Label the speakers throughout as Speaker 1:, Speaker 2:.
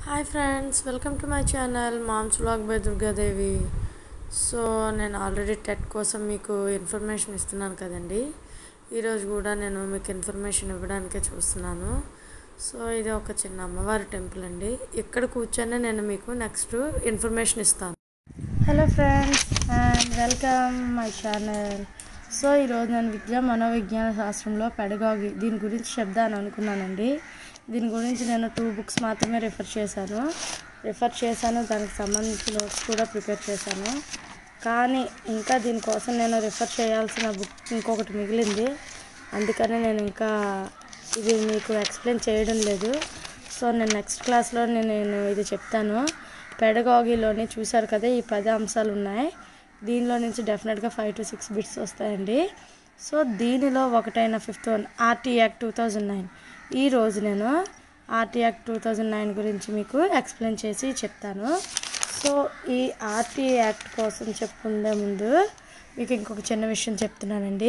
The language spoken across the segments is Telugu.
Speaker 1: hi friends welcome to my channel moms vlog by Durgadevi so నేను ఆల్రెడీ టెట్ కోసం మీకు ఇన్ఫర్మేషన్ ఇస్తున్నాను కదండి ఈరోజు కూడా నేను మీకు ఇన్ఫర్మేషన్ ఇవ్వడానికే చూస్తున్నాను సో ఇది ఒక చిన్న అమ్మవారి టెంపుల్ అండి ఇక్కడ కూర్చొని నేను మీకు నెక్స్ట్ ఇన్ఫర్మేషన్ ఇస్తాను
Speaker 2: hello friends and welcome my channel so ఈరోజు నేను విద్యా మనోవిజ్ఞాన శాస్త్రంలో పెడగాగి దీని గురించి చెప్దాను అనుకున్నానండి దీని గురించి నేను టూ బుక్స్ మాత్రమే రిఫర్ చేశాను రిఫర్ చేశాను దానికి సంబంధించిన నోట్స్ కూడా ప్రిపేర్ చేశాను కానీ ఇంకా దీనికోసం నేను రిఫర్ చేయాల్సిన బుక్ ఇంకొకటి మిగిలింది అందుకని నేను ఇంకా ఇది మీకు ఎక్స్ప్లెయిన్ చేయడం లేదు సో నేను నెక్స్ట్ క్లాస్లో నేను ఇది చెప్తాను పెడగాగిలోని చూశారు కదా ఈ పది అంశాలు ఉన్నాయి దీనిలో నుంచి డెఫినెట్గా ఫైవ్ టు సిక్స్ బిట్స్ వస్తాయండి సో దీనిలో ఒకటైన fifth one RT act two thousand nine ఈ రోజు నేను RT act two thousand nine గురించి మీకు ఎక్స్ప్లెయిన్ చేసి చెప్తాను సో ఈ ఆర్టీ యాక్ట్ కోసం చెప్పుకునే ముందు మీకు ఇంకొక చిన్న విషయం చెప్తున్నానండి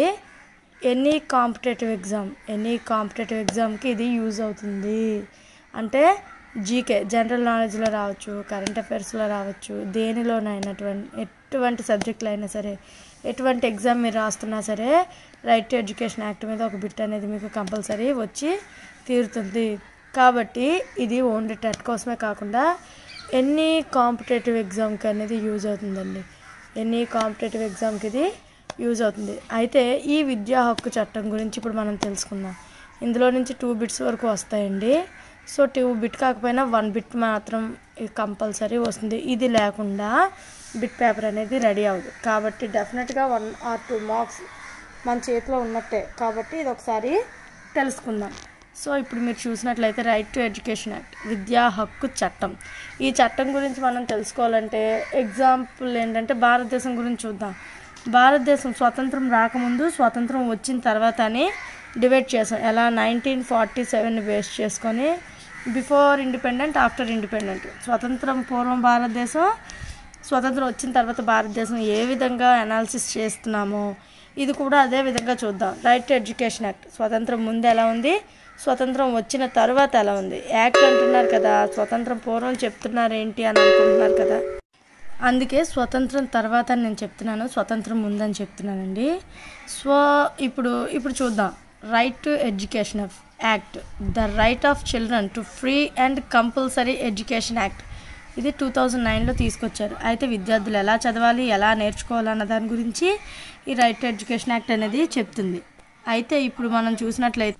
Speaker 2: any competitive exam any competitive ఎగ్జామ్కి ఇది యూజ్ అవుతుంది అంటే జీకే జనరల్ నాలెడ్జ్లో రావచ్చు కరెంట్ అఫైర్స్లో రావచ్చు దేనిలోనైనటువంటి ఎటువంటి సబ్జెక్టులు అయినా సరే ఎటువంటి ఎగ్జామ్ మీరు రాస్తున్నా సరే రైట్ టు ఎడ్యుకేషన్ యాక్ట్ మీద ఒక బిట్ అనేది మీకు కంపల్సరీ వచ్చి తీరుతుంది కాబట్టి ఇది ఓన్లీ టెట్ కోసమే కాకుండా ఎన్ని కాంపిటేటివ్ ఎగ్జామ్కి అనేది యూజ్ అవుతుందండి ఎన్ని కాంపిటేటివ్ ఎగ్జామ్కి ఇది యూజ్ అవుతుంది అయితే ఈ విద్యా హక్కు చట్టం గురించి ఇప్పుడు మనం తెలుసుకుందాం ఇందులో నుంచి టూ బిట్స్ వరకు వస్తాయండి సో టూ బిట్ కాకపోయినా వన్ బిట్ మాత్రం కంపల్సరీ వస్తుంది ఇది లేకుండా బిట్ పేపర్ అనేది రెడీ అవ్వదు కాబట్టి డెఫినెట్గా వన్ ఆర్ టూ మార్క్స్ మన చేతిలో ఉన్నట్టే కాబట్టి ఇది ఒకసారి తెలుసుకుందాం సో ఇప్పుడు మీరు చూసినట్లయితే రైట్ టు ఎడ్యుకేషన్ యాక్ట్ విద్యా హక్కు చట్టం ఈ చట్టం గురించి మనం తెలుసుకోవాలంటే ఎగ్జాంపుల్ ఏంటంటే భారతదేశం గురించి చూద్దాం భారతదేశం స్వతంత్రం రాకముందు స్వతంత్రం వచ్చిన తర్వాత అని డివైడ్ చేసాం ఎలా నైన్టీన్ ఫార్టీ సెవెన్ బేస్ చేసుకొని బిఫోర్ ఇండిపెండెంట్ ఆఫ్టర్ ఇండిపెండెంట్ స్వతంత్రం పూర్వం భారతదేశం స్వతంత్రం వచ్చిన తర్వాత భారతదేశం ఏ విధంగా అనాలిసిస్ చేస్తున్నామో ఇది కూడా అదే విధంగా చూద్దాం రైట్ టు ఎడ్యుకేషన్ యాక్ట్ స్వతంత్రం ముందు ఎలా ఉంది స్వతంత్రం వచ్చిన తర్వాత ఎలా ఉంది యాక్ట్ అంటున్నారు కదా స్వతంత్రం పూర్వం చెప్తున్నారు ఏంటి అని అనుకుంటున్నారు కదా అందుకే స్వతంత్రం తర్వాత అని నేను చెప్తున్నాను స్వతంత్రం ముందని చెప్తున్నానండి సో ఇప్పుడు ఇప్పుడు చూద్దాం right to education act the right of children to free and compulsory education act ఇది టూ థౌజండ్ నైన్లో తీసుకొచ్చారు అయితే విద్యార్థులు ఎలా చదవాలి ఎలా నేర్చుకోవాలన్న దాని గురించి ఈ రైట్ టు ఎడ్యుకేషన్ యాక్ట్ అనేది చెప్తుంది అయితే ఇప్పుడు మనం చూసినట్లయితే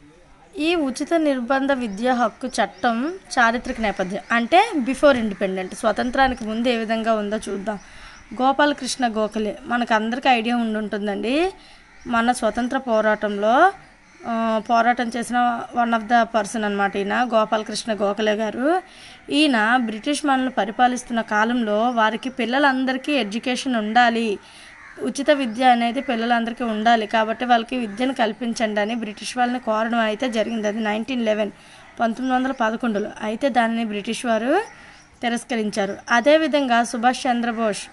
Speaker 2: ఈ ఉచిత నిర్బంధ విద్యా హక్కు చట్టం చారిత్రక నేపథ్యం అంటే బిఫోర్ ఇండిపెండెంట్ స్వతంత్రానికి ముందు ఏ విధంగా ఉందో చూద్దాం గోపాలకృష్ణ గోఖలే మనకు అందరికీ ఐడియా ఉండి ఉంటుందండి మన స్వతంత్ర పోరాటంలో ఆ, పోరాటం చేసిన వన్ ఆఫ్ ద పర్సన్ అనమాట ఈయన గోపాలకృష్ణ గోఖలే గారు ఈయన బ్రిటిష్ మనల్ని పరిపాలిస్తున్న కాలంలో వారికి పిల్లలందరికీ ఎడ్యుకేషన్ ఉండాలి ఉచిత విద్య అనేది పిల్లలందరికీ ఉండాలి కాబట్టి వాళ్ళకి విద్యను కల్పించండి అని బ్రిటిష్ వాళ్ళని కోరడం అయితే జరిగింది అది నైన్టీన్ లెవెన్ పంతొమ్మిది వందల పదకొండులో అయితే దానిని బ్రిటిష్ వారు తిరస్కరించారు అదేవిధంగా సుభాష్ చంద్రబోస్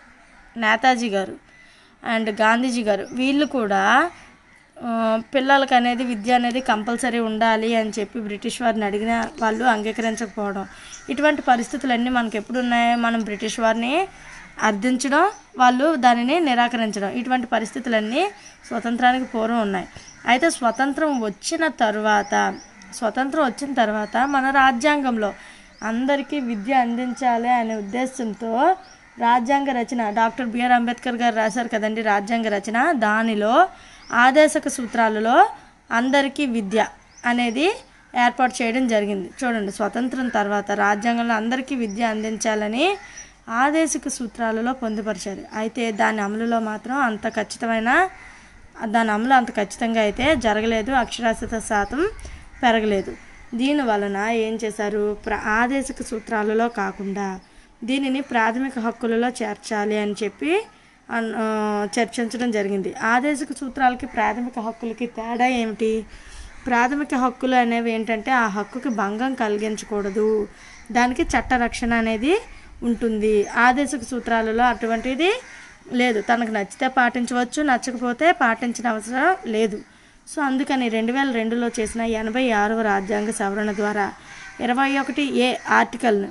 Speaker 2: నేతాజీ గారు అండ్ గాంధీజీ గారు వీళ్ళు కూడా ఆ, పిల్లలకి అనేది విద్య అనేది కంపల్సరీ ఉండాలి అని చెప్పి బ్రిటిష్ వారిని అడిగిన వాళ్ళు అంగీకరించకపోవడం ఇటువంటి పరిస్థితులన్నీ మనకి ఎప్పుడు ఉన్నాయి మనం బ్రిటిష్ వారిని అర్థించడం వాళ్ళు దానిని నిరాకరించడం ఇటువంటి పరిస్థితులన్నీ స్వతంత్రానికి పూర్వం ఉన్నాయి అయితే స్వతంత్రం వచ్చిన తర్వాత స్వతంత్రం వచ్చిన తర్వాత మన రాజ్యాంగంలో అందరికీ విద్య అందించాలి అనే ఉద్దేశంతో రాజ్యాంగ రచన డాక్టర్ బిఆర్ అంబేద్కర్ గారు రాశారు కదండి రాజ్యాంగ రచన దానిలో ఆదేశక సూత్రాలలో అందరికీ విద్య అనేది ఏర్పాటు చేయడం జరిగింది చూడండి స్వతంత్రం తర్వాత రాజ్యాంగంలో అందరికీ విద్య అందించాలని ఆదేశిక సూత్రాలలో పొందుపరిచారు అయితే దాని అమలులో మాత్రం అంత ఖచ్చితమైన దాని అమలు అంత ఖచ్చితంగా అయితే జరగలేదు అక్షరాస్యత శాతం పెరగలేదు దీని వలన ఏం చేశారు ప్ర ఆదేశిక సూత్రాలలో కాకుండా దీనిని ప్రాథమిక హక్కులలో చేర్చాలి అని చెప్పి అన్- ఆ, చర్చించడం జరిగింది ఆదేశిక సూత్రాలకి ప్రాథమిక హక్కులకి తేడా ఏమిటి ప్రాథమిక హక్కులు అనేవి ఏంటంటే ఆ హక్కుకి భంగం కలిగించకూడదు దానికి చట్ట రక్షణ అనేది ఉంటుంది ఆదేశిక సూత్రాలలో అటువంటిది లేదు తనకు నచ్చితే పాటించవచ్చు నచ్చకపోతే పాటించిన అవసరం లేదు సో అందుకని రెండు వేల రెండులో చేసిన ఎనభై ఆరవ రాజ్యాంగ సవరణ ద్వారా ఇరవై ఒకటి ఏ ఆర్టికల్ను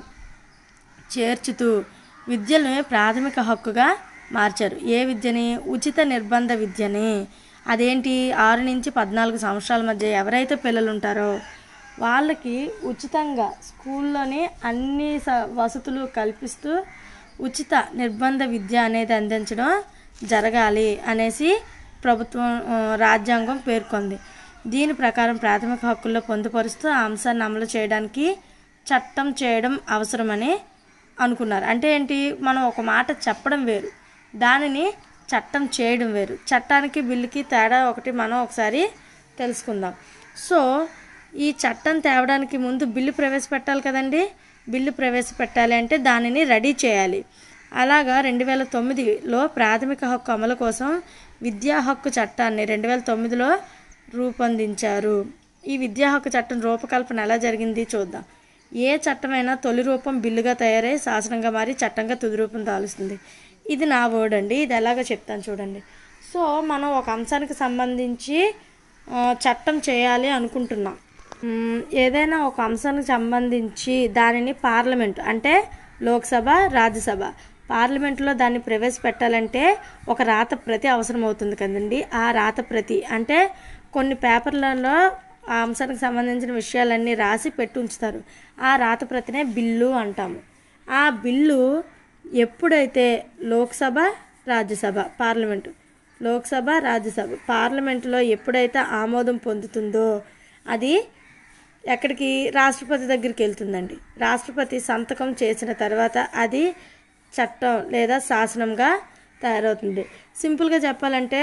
Speaker 2: చేర్చుతూ విద్యను ప్రాథమిక హక్కుగా మార్చారు ఏ విద్యని ఉచిత నిర్బంధ విద్యని అదేంటి ఆరు నుంచి పద్నాలుగు సంవత్సరాల మధ్య ఎవరైతే పిల్లలు ఉంటారో వాళ్ళకి ఉచితంగా స్కూల్లోని అన్ని స వసతులు కల్పిస్తూ ఉచిత నిర్బంధ విద్య అనేది అందించడం జరగాలి అనేసి ప్రభుత్వం ఆ, రాజ్యాంగం పేర్కొంది దీని ప్రకారం ప్రాథమిక హక్కుల్లో పొందుపరుస్తూ ఆ అంశాన్ని అమలు చేయడానికి చట్టం చేయడం అవసరమని అనుకున్నారు అంటే ఏంటి మనం ఒక మాట చెప్పడం వేరు దానిని చట్టం చేయడం వేరు చట్టానికి బిల్లుకి తేడా ఒకటి మనం ఒకసారి తెలుసుకుందాం సో ఈ చట్టం తేవడానికి ముందు బిల్లు ప్రవేశపెట్టాలి కదండి బిల్లు ప్రవేశపెట్టాలి అంటే దానిని రెడీ చేయాలి అలాగా రెండు వేల తొమ్మిదిలో ప్రాథమిక హక్కు అమలు కోసం విద్యా హక్కు చట్టాన్ని రెండు వేల తొమ్మిదిలో రూపొందించారు ఈ విద్యా హక్కు చట్టం రూపకల్పన ఎలా జరిగింది చూద్దాం ఏ చట్టమైనా తొలి రూపం బిల్లుగా తయారై శాసనంగా మారి చట్టంగా తుది రూపం దాలుస్తుంది ఇది నా వర్డ్ అండి ఇది ఎలాగో చెప్తాను చూడండి సో మనం ఒక అంశానికి సంబంధించి ఆ, చట్టం చేయాలి అనుకుంటున్నాం మ్, ఏదైనా ఒక అంశానికి సంబంధించి దానిని పార్లమెంట్ అంటే లోక్సభ రాజ్యసభ పార్లమెంట్లో దాన్ని ప్రవేశపెట్టాలంటే ఒక రాత ప్రతి అవసరం అవుతుంది కదండి ఆ రాత ప్రతి అంటే కొన్ని పేపర్లలో ఆ అంశానికి సంబంధించిన విషయాలన్నీ రాసి పెట్టి ఉంచుతారు ఆ రాత ప్రతినే బిల్లు అంటాము ఆ బిల్లు ఎప్పుడైతే లోక్సభ రాజ్యసభ పార్లమెంటు లోక్సభ రాజ్యసభ పార్లమెంటులో ఎప్పుడైతే ఆమోదం పొందుతుందో అది ఎక్కడికి రాష్ట్రపతి దగ్గరికి వెళ్తుందండి రాష్ట్రపతి సంతకం చేసిన తర్వాత అది చట్టం లేదా శాసనంగా తయారవుతుంది సింపుల్గా చెప్పాలంటే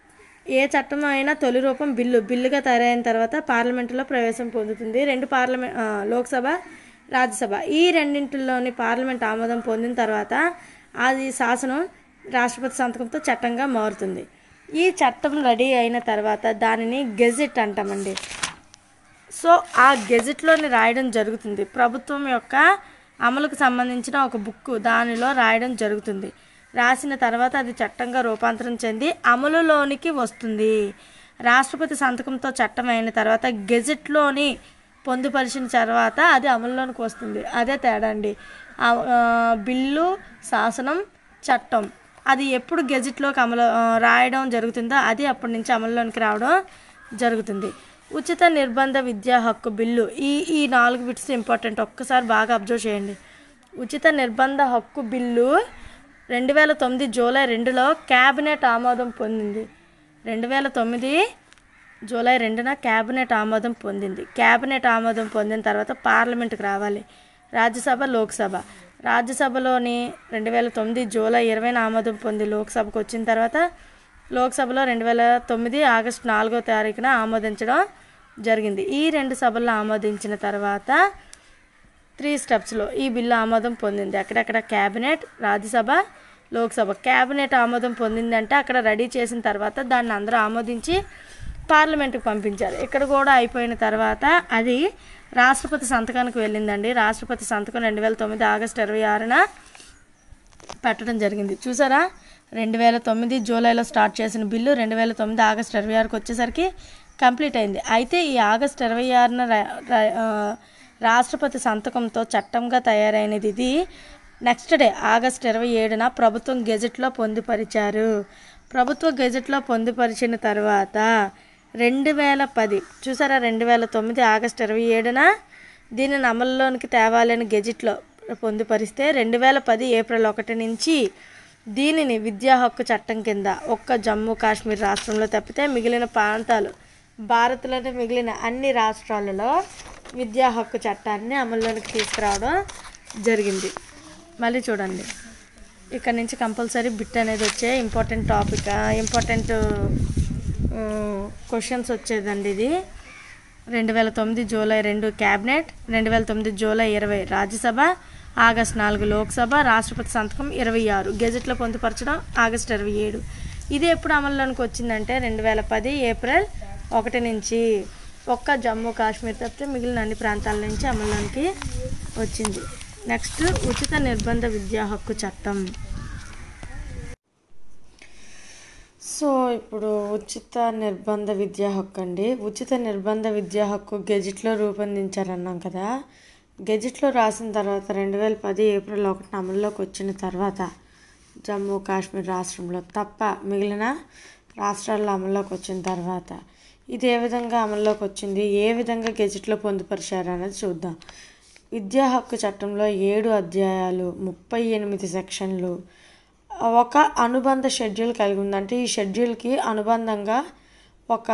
Speaker 2: ఏ చట్టం అయినా తొలి రూపం బిల్లు బిల్లుగా తయారైన తర్వాత పార్లమెంటులో ప్రవేశం పొందుతుంది రెండు పార్లమెంట్ ఆ, లోక్సభ రాజ్యసభ ఈ రెండింటిలోని పార్లమెంట్ ఆమోదం పొందిన తర్వాత అది శాసనం రాష్ట్రపతి సంతకంతో చట్టంగా మారుతుంది ఈ చట్టం రెడీ అయిన తర్వాత దానిని గెజెట్ అంటామండి సో ఆ గెజెట్లోని రాయడం జరుగుతుంది ప్రభుత్వం యొక్క అమలుకు సంబంధించిన ఒక బుక్ దానిలో రాయడం జరుగుతుంది రాసిన తర్వాత అది చట్టంగా రూపాంతరం చెంది అమలులోనికి వస్తుంది రాష్ట్రపతి సంతకంతో చట్టం అయిన తర్వాత గెజెట్లోని పొందుపరిచిన తర్వాత అది అమలులోనికి వస్తుంది అదే తేడా అండి ఆ, ఆ, బిల్లు శాసనం చట్టం అది ఎప్పుడు గెజెట్లోకి అమలు ఆ, రాయడం జరుగుతుందో అది అప్పటి నుంచి అమలులోనికి రావడం జరుగుతుంది ఉచిత నిర్బంధ విద్యా హక్కు బిల్లు ఈ ఈ నాలుగు బిట్స్ ఇంపార్టెంట్ ఒక్కసారి బాగా అబ్జర్వ్ చేయండి ఉచిత నిర్బంధ హక్కు బిల్లు రెండు వేల తొమ్మిది జూలై రెండులో క్యాబినెట్ ఆమోదం పొందింది రెండు వేల తొమ్మిది జూలై రెండున క్యాబినెట్ ఆమోదం పొందింది క్యాబినెట్ ఆమోదం పొందిన తర్వాత పార్లమెంట్కి రావాలి రాజ్యసభ లోక్సభ రాజ్యసభలోని రెండు వేల తొమ్మిది జూలై ఇరవైన ఆమోదం పొంది లోక్సభకు వచ్చిన తర్వాత లోక్సభలో రెండు వేల తొమ్మిది ఆగస్టు నాలుగో తారీఖున ఆమోదించడం జరిగింది ఈ రెండు సభల్లో ఆమోదించిన తర్వాత త్రీ స్టెప్స్లో ఈ బిల్లు ఆమోదం పొందింది అక్కడక్కడ క్యాబినెట్ రాజ్యసభ లోక్సభ క్యాబినెట్ ఆమోదం పొందిందంటే అక్కడ రెడీ చేసిన తర్వాత దాన్ని అందరూ ఆమోదించి పార్లమెంట్కి పంపించారు ఇక్కడ కూడా అయిపోయిన తర్వాత అది రాష్ట్రపతి సంతకానికి వెళ్ళిందండి రాష్ట్రపతి సంతకం రెండు వేల తొమ్మిది ఆగస్టు ఇరవై ఆరున పెట్టడం జరిగింది చూసారా రెండు వేల తొమ్మిది జూలైలో స్టార్ట్ చేసిన బిల్లు రెండు వేల తొమ్మిది ఆగస్టు ఇరవై ఆరుకి వచ్చేసరికి కంప్లీట్ అయింది అయితే ఈ ఆగస్టు ఇరవై ఆరున రా- రా- ఆ, రాష్ట్రపతి సంతకంతో చట్టంగా తయారైనది ఇది నెక్స్ట్ డే ఆగస్ట్ ఇరవై ఏడున ప్రభుత్వం గెజెట్లో పొందుపరిచారు ప్రభుత్వ గెజెట్లో పొందుపరిచిన తర్వాత రెండు వేల పది చూసారా రెండు వేల తొమ్మిది ఆగస్ట్ ఇరవై ఏడున దీనిని అమల్లోనికి తేవాలని గెజెట్లో పొందుపరిస్తే రెండు వేల పది ఏప్రిల్ ఒకటి నుంచి దీనిని విద్యా హక్కు చట్టం కింద ఒక్క జమ్మూ కాశ్మీర్ రాష్ట్రంలో తప్పితే మిగిలిన ప్రాంతాలు భారత్లోని మిగిలిన అన్ని రాష్ట్రాలలో విద్యా హక్కు చట్టాన్ని అమల్లోనికి తీసుకురావడం జరిగింది మళ్ళీ చూడండి ఇక్కడ నుంచి కంపల్సరీ బిట్ అనేది వచ్చే ఇంపార్టెంట్ టాపిక్ ఇంపార్టెంట్ క్వశ్చన్స్ వచ్చేదండి ఇది రెండు వేల తొమ్మిది జూలై రెండు క్యాబినెట్ రెండు వేల తొమ్మిది జూలై ఇరవై రాజ్యసభ ఆగస్ట్ నాలుగు లోక్సభ రాష్ట్రపతి సంతకం ఇరవై ఆరు గెజెట్లో పొందుపరచడం ఆగస్ట్ ఇరవై ఏడు ఇది ఎప్పుడు అమల్లోనికి వచ్చిందంటే రెండు వేల పది ఏప్రిల్ ఒకటి నుంచి ఒక్క జమ్మూ కాశ్మీర్ తప్పితే మిగిలిన అన్ని ప్రాంతాల నుంచి అమల్లోనికి వచ్చింది నెక్స్ట్ ఉచిత నిర్బంధ విద్యా హక్కు చట్టం సో ఇప్పుడు ఉచిత నిర్బంధ విద్యా హక్కు అండి ఉచిత నిర్బంధ విద్యా హక్కు గెజిట్లో రూపొందించారన్నాం కదా
Speaker 1: గెజిట్లో రాసిన తర్వాత రెండు వేల పది ఏప్రిల్ ఒకటిన అమల్లోకి వచ్చిన తర్వాత జమ్మూ కాశ్మీర్ రాష్ట్రంలో తప్ప మిగిలిన రాష్ట్రాల్లో అమల్లోకి వచ్చిన తర్వాత ఇది ఏ విధంగా అమల్లోకి వచ్చింది ఏ విధంగా గెజిట్లో పొందుపరిచారు అనేది చూద్దాం విద్యా హక్కు చట్టంలో ఏడు అధ్యాయాలు ముప్పై ఎనిమిది సెక్షన్లు ఒక అనుబంధ షెడ్యూల్ కలిగి ఉంది అంటే ఈ షెడ్యూల్కి అనుబంధంగా ఒక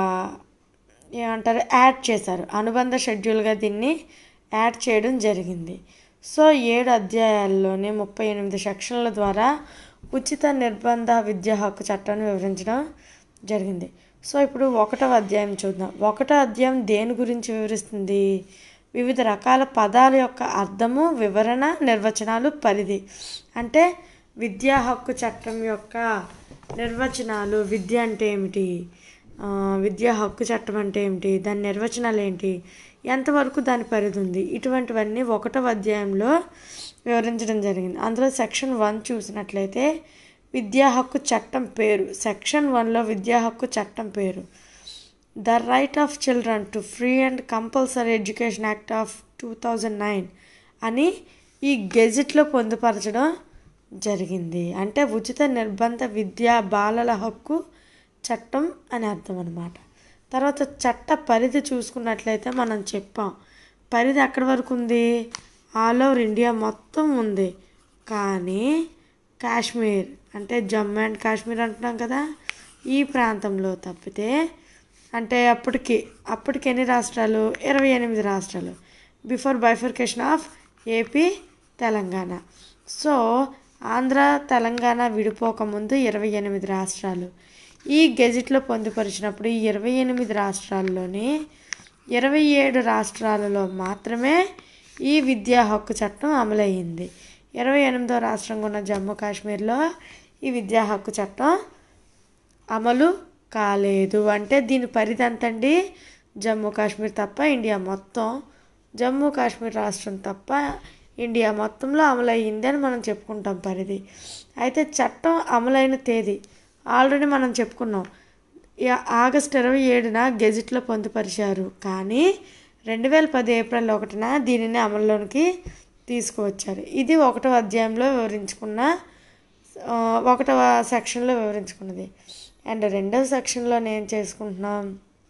Speaker 1: ఏమంటారు యాడ్ చేశారు అనుబంధ షెడ్యూల్గా దీన్ని యాడ్ చేయడం జరిగింది సో ఏడు అధ్యాయాల్లోనే ముప్పై ఎనిమిది సెక్షన్ల ద్వారా ఉచిత నిర్బంధ విద్యా హక్కు చట్టాన్ని వివరించడం జరిగింది సో ఇప్పుడు ఒకటవ అధ్యాయం చూద్దాం ఒకటో అధ్యాయం దేని గురించి వివరిస్తుంది వివిధ రకాల పదాల యొక్క అర్థము వివరణ నిర్వచనాలు పరిధి అంటే విద్యా హక్కు చట్టం యొక్క నిర్వచనాలు విద్య అంటే ఏమిటి ఆ, విద్యా హక్కు చట్టం అంటే ఏమిటి దాని నిర్వచనాలు ఏంటి ఎంతవరకు దాని పరిధి ఉంది ఇటువంటివన్నీ ఒకటవ అధ్యాయంలో వివరించడం జరిగింది అందులో సెక్షన్ వన్ చూసినట్లయితే విద్యా హక్కు చట్టం పేరు సెక్షన్ వన్లో విద్యా హక్కు చట్టం పేరు the right of children to free and compulsory education act of two thousand nine అని ఈ గెజిట్లో పొందుపరచడం జరిగింది అంటే ఉచిత నిర్బంధ విద్యా బాలల హక్కు చట్టం అని అర్థం అనమాట తర్వాత చట్ట పరిధి చూసుకున్నట్లయితే మనం చెప్పాం పరిధి ఎక్కడి వరకు ఉంది ఆల్ ఓవర్ ఇండియా మొత్తం ఉంది కానీ కాశ్మీర్ అంటే జమ్మూ అండ్ కాశ్మీర్ అంటున్నాం కదా ఈ ప్రాంతంలో తప్పితే అంటే అప్పటికి అప్పటికి ఎన్ని రాష్ట్రాలు ఇరవై ఎనిమిది రాష్ట్రాలు before bifurcation of AP Telangana so Andhra Telangana విడిపోకముందు ఇరవై ఎనిమిది రాష్ట్రాలు ఈ గెజిట్లో పొందుపరిచినప్పుడు ఈ ఇరవై ఎనిమిది రాష్ట్రాల్లోని ఇరవై ఏడు రాష్ట్రాలలో మాత్రమే ఈ విద్యా హక్కు చట్టం అమలయ్యింది ఇరవై ఎనిమిదో రాష్ట్రంగా ఉన్న జమ్మూ కాశ్మీర్లో ఈ విద్యా హక్కు చట్టం అమలు కాలేదు అంటే దీని పరిధి ఎంతండి జమ్మూ కాశ్మీర్ తప్ప ఇండియా మొత్తం జమ్మూ కాశ్మీర్ రాష్ట్రం తప్ప ఇండియా మొత్తంలో అమలయ్యింది అని మనం చెప్పుకుంటాం పరిధి అయితే చట్టం అమలైన తేదీ ఆల్రెడీ మనం చెప్పుకున్నాం ఈ ఆగస్ట్ ఇరవై ఏడున గెజిట్లో పొందుపరిచారు కానీ రెండు వేల పది ఏప్రిల్ ఒకటిన దీనిని అమల్లోనికి తీసుకువచ్చారు ఇది ఒకటో అధ్యాయంలో వివరించుకున్న ఆ, ఒకటవ సెక్షన్లో వివరించుకున్నది అండ్ రెండవ సెక్షన్లో నేను చేసుకుంటున్నాం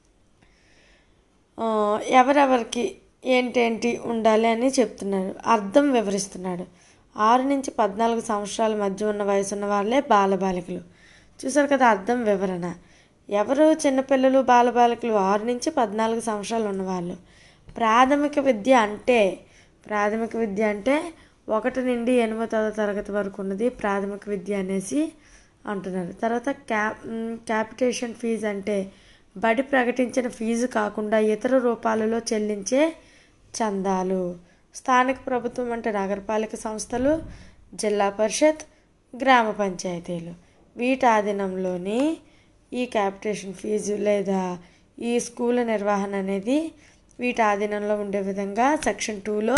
Speaker 1: ఆ, ఎవరెవరికి ఏంటేంటి ఉండాలి అని చెప్తున్నాడు అర్థం వివరిస్తున్నాడు ఆరు నుంచి పద్నాలుగు సంవత్సరాల మధ్య ఉన్న వయసు ఉన్న వాళ్ళే బాలబాలికలు చూసారు కదా అర్థం వివరణ ఎవరు చిన్నపిల్లలు బాలబాలికలు ఆరు నుంచి పద్నాలుగు సంవత్సరాలు ఉన్నవాళ్ళు ప్రాథమిక విద్య అంటే ప్రాథమిక విద్య అంటే ఒకటి నుండి ఎనిమిదవ తరగతి వరకు ఉన్నది ప్రాథమిక విద్య అనేసి అంటున్నారు తర్వాత క్యా మ్, క్యాపిటేషన్ ఫీజు అంటే బడి ప్రకటించిన ఫీజు కాకుండా ఇతర రూపాలలో చెల్లించే చందాలు స్థానిక ప్రభుత్వం అంటే నగరపాలిక సంస్థలు జిల్లా పరిషత్ గ్రామ పంచాయతీలు వీటి ఆధీనంలోని ఈ క్యాపిటేషన్ ఫీజు లేదా ఈ స్కూల్ నిర్వహణ అనేది వీటి ఆధీనంలో ఉండే విధంగా సెక్షన్ టూలో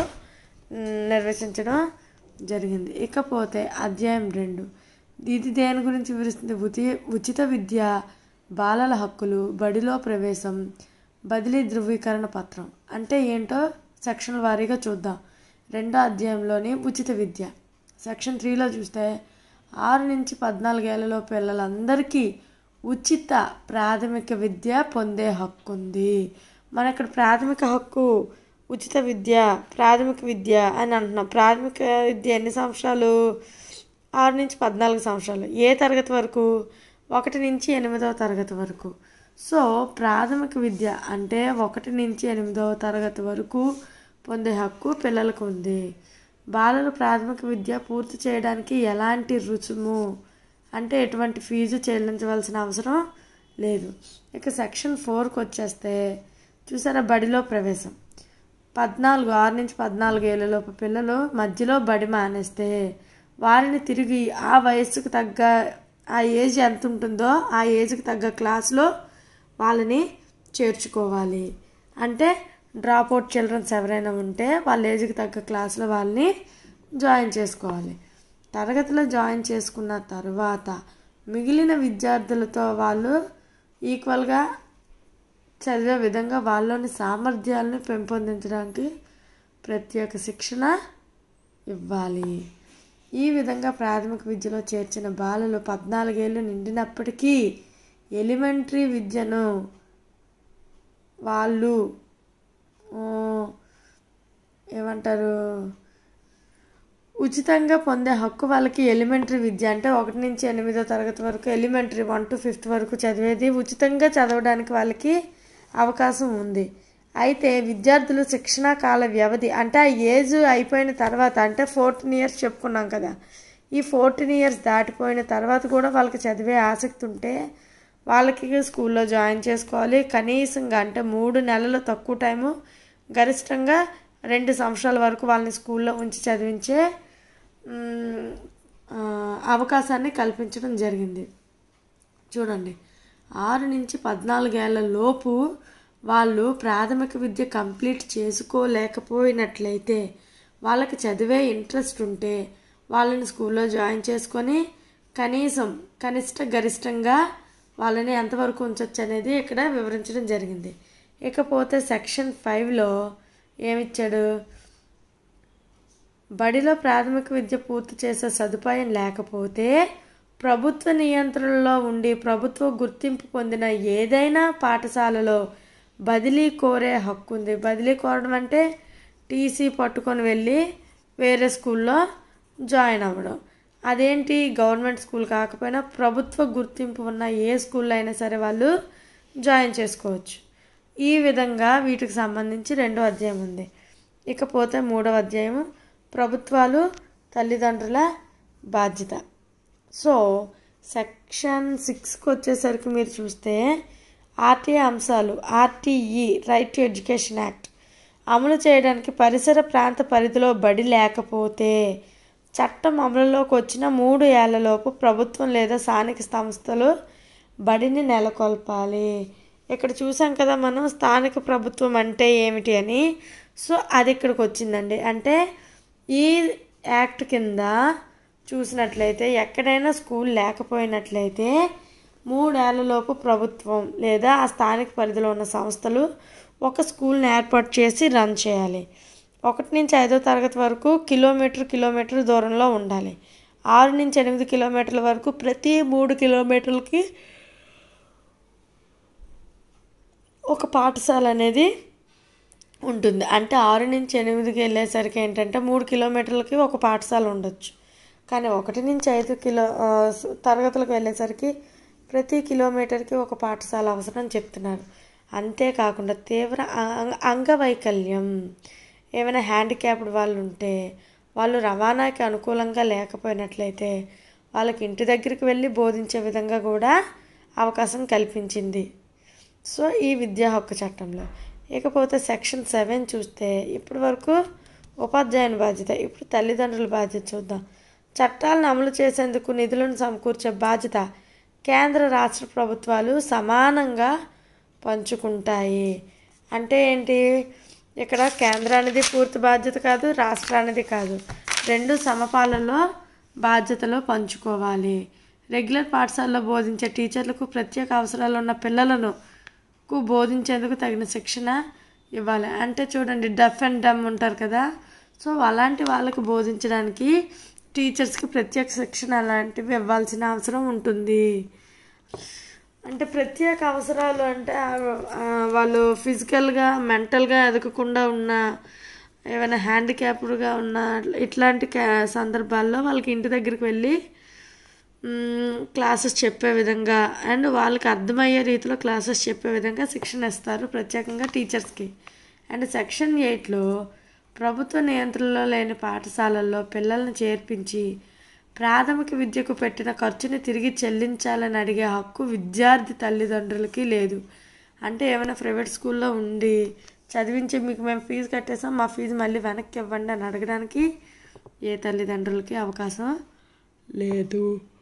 Speaker 1: నిర్వచించడం జరిగింది ఇకపోతే అధ్యాయం రెండు ఇది దేని గురించి వివరిస్తుంది ఉచి ఉచిత విద్య బాలల హక్కులు బడిలో ప్రవేశం బదిలీ ధృవీకరణ పత్రం అంటే ఏంటో సెక్షన్ వారీగా చూద్దాం రెండో అధ్యాయంలోని ఉచిత విద్య సెక్షన్ త్రీలో చూస్తే ఆరు నుంచి పద్నాలుగేళ్లలో పిల్లలందరికీ ఉచిత ప్రాథమిక విద్య పొందే హక్కు ఉంది మన ఇక్కడ ప్రాథమిక హక్కు ఉచిత విద్య ప్రాథమిక విద్య అని అంటున్నాం ప్రాథమిక విద్య ఎన్ని సంవత్సరాలు ఆరు నుంచి పద్నాలుగు సంవత్సరాలు ఏ తరగతి వరకు ఒకటి నుంచి ఎనిమిదవ తరగతి వరకు సో ప్రాథమిక విద్య అంటే ఒకటి నుంచి ఎనిమిదవ తరగతి వరకు పొందే హక్కు పిల్లలకు ఉంది బాలలు ప్రాథమిక విద్య పూర్తి చేయడానికి ఎలాంటి రుసుము అంటే ఎటువంటి ఫీజు చెల్లించవలసిన అవసరం లేదు ఇక సెక్షన్ ఫోర్కి వచ్చేస్తే చూసారా బడిలో ప్రవేశం పద్నాలుగు ఆరు నుంచి పద్నాలుగు ఏళ్ళలోపు పిల్లలు మధ్యలో బడి మానేస్తే వారిని తిరిగి ఆ వయస్సుకు తగ్గ ఆ ఏజ్ ఎంత ఉంటుందో ఆ ఏజ్కి తగ్గ క్లాస్లో వాళ్ళని చేర్చుకోవాలి అంటే డ్రాప్ అవుట్ చిల్డ్రన్స్ ఎవరైనా ఉంటే వాళ్ళ ఏజ్కి తగ్గ క్లాస్లో వాళ్ళని జాయిన్ చేసుకోవాలి తరగతిలో జాయిన్ చేసుకున్న తర్వాత మిగిలిన విద్యార్థులతో వాళ్ళు ఈక్వల్గా చదివే విధంగా వాళ్ళలోని సామర్థ్యాలను పెంపొందించడానికి ప్రత్యేక శిక్షణ ఇవ్వాలి ఈ విధంగా ప్రాథమిక విద్యలో చేర్చిన బాలలు పద్నాలుగేళ్ళు నిండినప్పటికీ ఎలిమెంటరీ విద్యను వాళ్ళు ఆ, ఏమంటారు ఉచితంగా పొందే హక్కు వాళ్ళకి ఎలిమెంటరీ విద్య అంటే ఒకటి నుంచి ఎనిమిదో తరగతి వరకు ఎలిమెంటరీ వన్ టు ఫిఫ్త్ వరకు చదివేది ఉచితంగా చదవడానికి వాళ్ళకి అవకాశం ఉంది అయితే విద్యార్థులు శిక్షణా కాల వ్యవధి అంటే ఆ ఏజ్ అయిపోయిన తర్వాత అంటే ఫోర్టీన్ ఇయర్స్ చెప్పుకున్నాం కదా ఈ ఫోర్టీన్ ఇయర్స్ దాటిపోయిన తర్వాత కూడా వాళ్ళకి చదివే ఆసక్తి ఉంటే వాళ్ళకి స్కూల్లో జాయిన్ చేసుకోవాలి కనీసంగా అంటే మూడు నెలలు తక్కువ టైము గరిష్టంగా రెండు సంవత్సరాల వరకు వాళ్ళని స్కూల్లో ఉంచి చదివించే మ్, ఆ, అవకాశాన్ని కల్పించడం జరిగింది చూడండి ఆరు నుంచి పద్నాలుగేళ్ల లోపు వాళ్ళు ప్రాథమిక విద్య కంప్లీట్ చేసుకోలేకపోయినట్లయితే వాళ్ళకి చదివే ఇంట్రెస్ట్ ఉంటే వాళ్ళని స్కూల్లో జాయిన్ చేసుకొని కనీసం కనిష్ట గరిష్టంగా వాళ్ళని ఎంతవరకు ఉంచవచ్చు అనేది ఇక్కడ వివరించడం జరిగింది ఇకపోతే సెక్షన్ ఫైవ్లో ఏమిచ్చాడు బడిలో ప్రాథమిక విద్య పూర్తి చేసే సదుపాయం లేకపోతే ప్రభుత్వ నియంత్రణలో ఉండి ప్రభుత్వ గుర్తింపు పొందిన ఏదైనా పాఠశాలలో బదిలీ కోరే హక్కు ఉంది బదిలీ కోరడం అంటే టీసీ పట్టుకొని వెళ్ళి వేరే స్కూల్లో జాయిన్ అవ్వడం అదేంటి గవర్నమెంట్ స్కూల్ కాకపోయినా ప్రభుత్వ గుర్తింపు ఉన్న ఏ స్కూల్లో అయినా సరే వాళ్ళు జాయిన్ చేసుకోవచ్చు ఈ విధంగా వీటికి సంబంధించి రెండో అధ్యాయం ఉంది ఇకపోతే మూడవ అధ్యాయం ప్రభుత్వాలు తల్లిదండ్రుల బాధ్యత సో సెక్షన్ సిక్స్కి వచ్చేసరికి మీరు చూస్తే ఆర్టీఐ అంశాలు RTE right to education act అమలు చేయడానికి పరిసర ప్రాంత పరిధిలో బడి లేకపోతే చట్టం అమలులోకి వచ్చిన మూడు ఏళ్లలోపు ప్రభుత్వం లేదా స్థానిక సంస్థలు బడిని నెలకొల్పాలి ఇక్కడ చూసాం కదా మనం స్థానిక ప్రభుత్వం అంటే ఏమిటి అని సో అది ఇక్కడికి వచ్చిందండి అంటే ఈ యాక్ట్ కింద చూసినట్లయితే ఎక్కడైనా స్కూల్ లేకపోయినట్లయితే మూడేళ్లలోపు ప్రభుత్వం లేదా ఆ స్థానిక పరిధిలో ఉన్న సంస్థలు ఒక స్కూల్ని ఏర్పాటు చేసి రన్ చేయాలి ఒకటి నుంచి ఐదో తరగతి వరకు కిలోమీటర్ కిలోమీటర్ దూరంలో ఉండాలి ఆరు నుంచి ఎనిమిది కిలోమీటర్ల వరకు ప్రతి మూడు కిలోమీటర్లకి ఒక పాఠశాల అనేది ఉంటుంది అంటే ఆరు నుంచి ఎనిమిదికి వెళ్ళేసరికి ఏంటంటే మూడు కిలోమీటర్లకి ఒక పాఠశాల ఉండొచ్చు కానీ ఒకటి నుంచి ఐదు కిలో ఆ, స- తరగతులకు వెళ్ళేసరికి ప్రతి కిలోమీటర్కి ఒక పాఠశాల అవసరం చెప్తున్నారు అంతేకాకుండా తీవ్ర అ- అంగవైకల్యం ఏమైనా హ్యాండిక్యాప్డ్ వాళ్ళు ఉంటే వాళ్ళు రవాణాకి అనుకూలంగా లేకపోయినట్లయితే వాళ్ళకి ఇంటి దగ్గరికి వెళ్ళి బోధించే విధంగా కూడా అవకాశం కల్పించింది సో ఈ విద్యా హక్కు చట్టంలో ఇకపోతే సెక్షన్ సెవెన్ చూస్తే ఇప్పటి వరకు ఉపాధ్యాయుని బాధ్యత ఇప్పుడు తల్లిదండ్రుల బాధ్యత చూద్దాం చట్టాలను అమలు చేసేందుకు నిధులను సమకూర్చే బాధ్యత కేంద్ర రాష్ట్ర ప్రభుత్వాలు సమానంగా పంచుకుంటాయి అంటే ఏంటి ఇక్కడ కేంద్రానిది పూర్తి బాధ్యత కాదు రాష్ట్రానిది కాదు రెండు సమపాలలో బాధ్యతలు పంచుకోవాలి రెగ్యులర్ పాఠశాలలో బోధించే టీచర్లకు ప్రత్యేక అవసరాలు ఉన్న పిల్లలను కు బోధించేందుకు తగిన శిక్షణ ఇవ్వాలి అంటే చూడండి డఫ్ అండ్ డమ్ ఉంటారు కదా సో అలాంటి వాళ్ళకు బోధించడానికి టీచర్స్కి ప్రత్యేక శిక్షణ అలాంటివి ఇవ్వాల్సిన అవసరం ఉంటుంది అంటే ప్రత్యేక అవసరాలు అంటే ఆ- ఆ వాళ్ళు ఫిజికల్గా మెంటల్గా ఎదగకుండా ఉన్న ఏమైనా హ్యాండిక్యాప్డ్గా ఉన్న ఇట్లాంటి కా- సందర్భాల్లో వాళ్ళకి ఇంటి దగ్గరికి వెళ్ళి మ్, క్లాసెస్ చెప్పే విధంగా అండ్ వాళ్ళకి అర్థమయ్యే రీతిలో క్లాసెస్ చెప్పే విధంగా శిక్షణ ఇస్తారు ప్రత్యేకంగా టీచర్స్కి అండ్ సెక్షన్ ఎయిట్లో ప్రభుత్వ నియంత్రణలో లేని పాఠశాలల్లో పిల్లల్ని చేర్పించి ప్రాథమిక విద్యకు పెట్టిన ఖర్చుని తిరిగి చెల్లించాలని అడిగే హక్కు విద్యార్థి తల్లిదండ్రులకి లేదు అంటే ఏమైనా ప్రైవేట్ స్కూల్లో ఉండి చదివించి మీకు మేము ఫీజు కట్టేసాం మా ఫీజు మళ్ళీ వెనక్కి ఇవ్వండి అని అడగడానికి ఏ తల్లిదండ్రులకి అవకాశం లేదు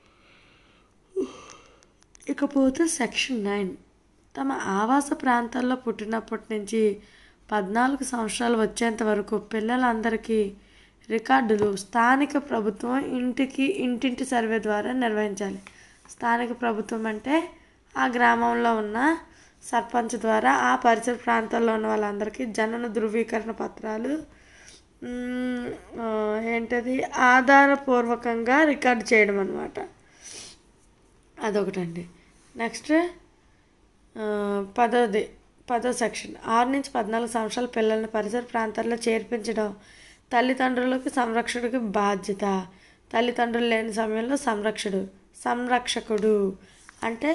Speaker 1: ఇకపోతే సెక్షన్ నైన్ తమ ఆవాస ప్రాంతాల్లో పుట్టినప్పటి నుంచి పద్నాలుగు సంవత్సరాలు వచ్చేంత వరకు పిల్లలందరికీ రికార్డులు స్థానిక ప్రభుత్వం ఇంటికి ఇంటింటి సర్వే ద్వారా నిర్వహించాలి స్థానిక ప్రభుత్వం అంటే ఆ గ్రామంలో ఉన్న సర్పంచ్ ద్వారా ఆ పరిసర ప్రాంతాల్లో ఉన్న వాళ్ళందరికీ జనన ధృవీకరణ పత్రాలు మ్మ్, ఆ, ఏంటది ఆధారపూర్వకంగా రికార్డ్ చేయడం అనమాట అదొకటండి నెక్స్ట్ ఆ, పదోది పదో సెక్షన్ ఆరు నుంచి పద్నాలుగు సంవత్సరాల పిల్లల్ని పరిసర ప్రాంతాల్లో చేర్పించడం తల్లిదండ్రులకు సంరక్షకుడికి బాధ్యత తల్లిదండ్రులు లేని సమయంలో సంరక్షకుడు సంరక్షకుడు అంటే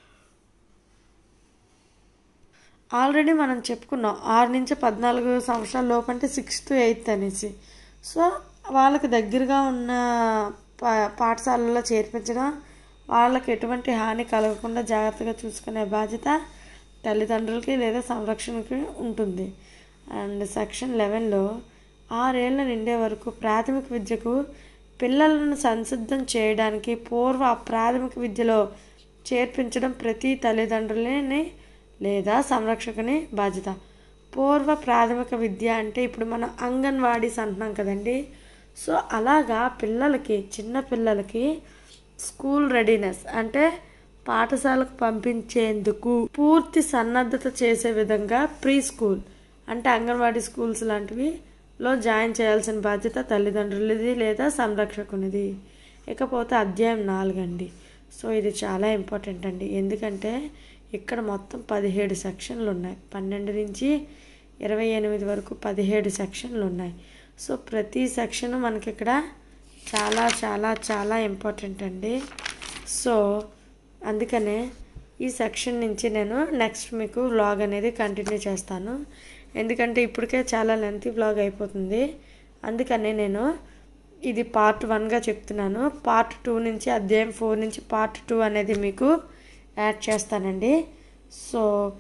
Speaker 1: ఆల్రెడీ మనం చెప్పుకున్నాం ఆరు నుంచి పద్నాలుగు సంవత్సరాల లోపు అంటే సిక్స్త్ ఎయిత్ అనేసి సో వాళ్ళకి దగ్గరగా ఉన్న పా పాఠశాలలో చేర్పించడం వాళ్ళకి ఎటువంటి హాని కలగకుండా జాగ్రత్తగా చూసుకునే బాధ్యత తల్లిదండ్రులకి లేదా సంరక్షణకి ఉంటుంది అండ్ సెక్షన్ లెవెన్లో ఆరేళ్ల నిండే వరకు ప్రాథమిక విద్యకు పిల్లలను సంసిద్ధం చేయడానికి పూర్వ ప్రాథమిక విద్యలో చేర్పించడం ప్రతి తల్లిదండ్రులని లేదా సంరక్షకుని బాధ్యత పూర్వ ప్రాథమిక విద్య అంటే ఇప్పుడు మనం అంగన్వాడీస్ అంటున్నాం కదండి సో అలాగా పిల్లలకి చిన్న పిల్లలకి స్కూల్ రెడీనెస్ అంటే పాఠశాలకు పంపించేందుకు పూర్తి సన్నద్ధత చేసే విధంగా ప్రీ స్కూల్ అంటే అంగన్వాడీ స్కూల్స్ లాంటివి లో జాయిన్ చేయాల్సిన బాధ్యత తల్లిదండ్రులది లేదా సంరక్షకునిది ఇకపోతే అధ్యాయం నాలుగండి సో ఇది చాలా ఇంపార్టెంట్ అండి ఎందుకంటే ఇక్కడ మొత్తం పదిహేడు సెక్షన్లు ఉన్నాయి పన్నెండు నుంచి ఇరవై ఎనిమిది వరకు పదిహేడు సెక్షన్లు ఉన్నాయి సో ప్రతి సెక్షన్ మనకి ఇక్కడ చాలా చాలా చాలా ఇంపార్టెంట్ అండి సో అందుకనే ఈ సెక్షన్ నుంచి నేను నెక్స్ట్ మీకు వ్లాగ్ అనేది కంటిన్యూ చేస్తాను ఎందుకంటే ఇప్పటికే చాలా లెంతీ వ్లాగ్ అయిపోతుంది అందుకనే నేను ఇది పార్ట్ వన్గా చెప్తున్నాను పార్ట్ టూ నుంచి అధ్యాయం ఫోర్ నుంచి పార్ట్ టూ అనేది మీకు యాడ్ చేస్తానండి సో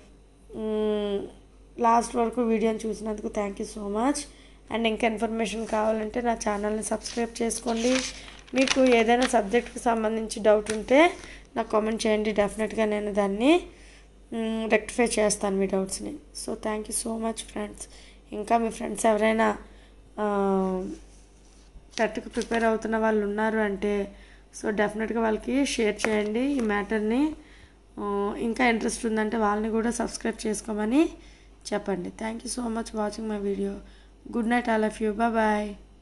Speaker 1: లాస్ట్ వరకు వీడియోని చూసినందుకు thank you so much and ఇంకా ఇన్ఫర్మేషన్ కావాలంటే నా ఛానల్ని సబ్స్క్రైబ్ చేసుకోండి మీకు ఏదైనా సబ్జెక్ట్కి సంబంధించి డౌట్ ఉంటే నాకు కామెంట్ చేయండి డెఫినెట్గా నేను దాన్ని రెక్టిఫై చేస్తాను మీ డౌట్స్ని so thank you so much friends ఇంకా మీ ఫ్రెండ్స్ ఎవరైనా టెట్కి ప్రిపేర్ అవుతున్న వాళ్ళు ఉన్నారు అంటే సో డెఫినెట్గా వాళ్ళకి షేర్ చేయండి ఈ మ్యాటర్ని ఇంకా ఇంట్రెస్ట్ ఉందంటే వాళ్ళని కూడా సబ్స్క్రైబ్ చేసుకోమని చెప్పండి thank you so much watching my video good night all of you bye